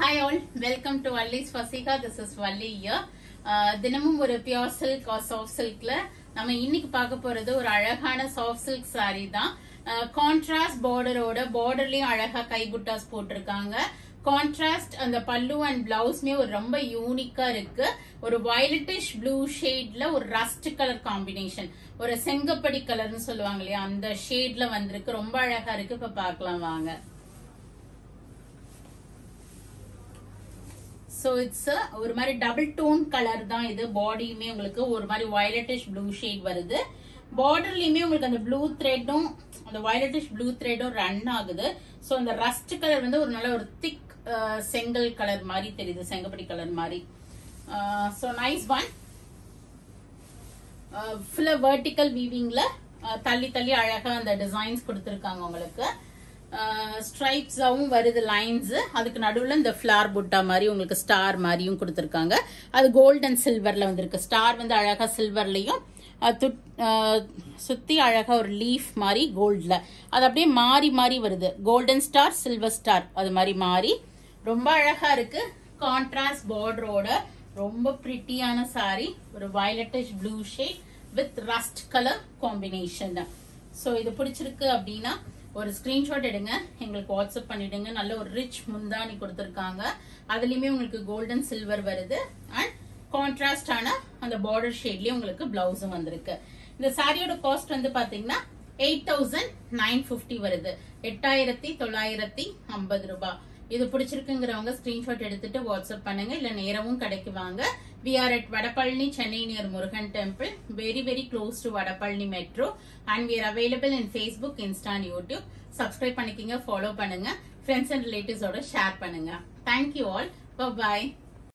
hi all welcome to Valli's ஃபசிகா this is Valli here தினமும் ஒரு பியோர் சில்க் ஆர் சாஃப்ட் சில்க்ல நம்ம இன்னைக்கு பார்க்க போறது ஒரு அழகான சாஃப்ட் சில்க் saree தான் கான்ட்ராஸ்ட் பார்டரோட பார்டர்லயும் அழகா கைபுட்டாஸ் போட்டிருக்காங்க கான்ட்ராஸ்ட் அந்த பல்லு அண்ட் பிளவுஸ்மே ஒரு ரொம்ப யூனிக்கா இருக்கு ஒரு வயலட்டிஷ் ப்ளூ ஷேட்ல ஒரு ரஸ்ட் கலர் காம்பினேஷன் ஒரு செங்கப்படி கலர்னு சொல்லுவாங்க இல்லையா அந்த ஷேட்ல வந்திருக்கு ரொம்ப அழகா இருக்கு இப்ப பார்க்கலாம் வாங்க ஸோ இட்ஸ் ஒரு மாதிரி டபுள் டோன் கலர் தான் இது பாடியுமே உங்களுக்கு ஒரு மாதிரி வயலட்டிஷ் ப்ளூ ஷேட் வருது பார்டர்லயுமே உங்களுக்கு அந்த ப்ளூ த்ரெட்டும் அந்த வயலட்டிஷ் ப்ளூ த்ரெட்டும் ரன் ஆகுது ஸோ அந்த ரஸ்ட் கலர் வந்து ஒரு நல்ல ஒரு திக் செங்கல் கலர் மாதிரி தெரியுது செங்கப்படி கலர் மாதிரி ஸோ நைஸ் ஒன் ஃபுல்லாக வெர்டிக்கல் வீவிங்ல தள்ளி தள்ளி அழகா அந்த டிசைன்ஸ் கொடுத்துருக்காங்க உங்களுக்கு ஸ்ட்ரைப்ஸாவும் வருது லைன்ஸ் அதுக்கு நடுவில் இந்த ஃபிளார் புட்டா மாதிரி உங்களுக்கு ஸ்டார் மாதிரியும் கொடுத்துருக்காங்க அது கோல்டன் சில்வர்ல வந்திருக்கு ஸ்டார் வந்து அழகா சில்வர்லயும் சுத்தி அழகா ஒரு லீஃப் மாதிரி கோல்ட்ல அது அப்படியே மாறி மாறி வருது கோல்டன் ஸ்டார் சில்வர் ஸ்டார் அது மாதிரி மாறி ரொம்ப அழகா இருக்கு கான்ட்ராஸ்ட் பார்டரோட ரொம்ப பிரிட்டியான சாரி ஒரு violetish blue shade with rust colour combination so இது பிடிச்சிருக்கு அப்படின்னா ஒரு ஸ்கிரீன்ஷாட் எடுங்க எங்களுக்கு வாட்ஸ்அப் பண்ணிடுங்க நல்ல ஒரு ரிச் முந்தானி கொடுத்துருக்காங்க அதுலயுமே உங்களுக்கு கோல்டன் சில்வர் வருது அண்ட் கான்ட்ராஸ்டான அந்த பார்டர் ஷேட்லயும் உங்களுக்கு பிளவுஸும் வந்திருக்கு இந்த சாரியோட காஸ்ட் வந்து பாத்தீங்கன்னா எயிட் தௌசண்ட் நைன் பிப்டி வருது எட்டாயிரத்தி தொள்ளாயிரத்தி ஐம்பது ரூபாய் இது பிடிச்சிருக்குங்கிறவங்க ஸ்கிரீன்ஷாட் எடுத்துட்டு வாட்ஸ்அப் பண்ணுங்க இல்ல நேரமும் கிடைக்கு வாங்க we are at Vadapalani Chennai near Murugan temple very very close to Vadapalani metro and we are available in Facebook Insta and YouTube subscribe பண்ணிக்கிங்க ஃபாலோ பண்ணுங்க ஃப்ரெண்ட்ஸ் அண்ட் ரிலேட்டிவ்ஸோட ஷேர் பண்ணுங்க தேங்க்யூ ஆல் பாய்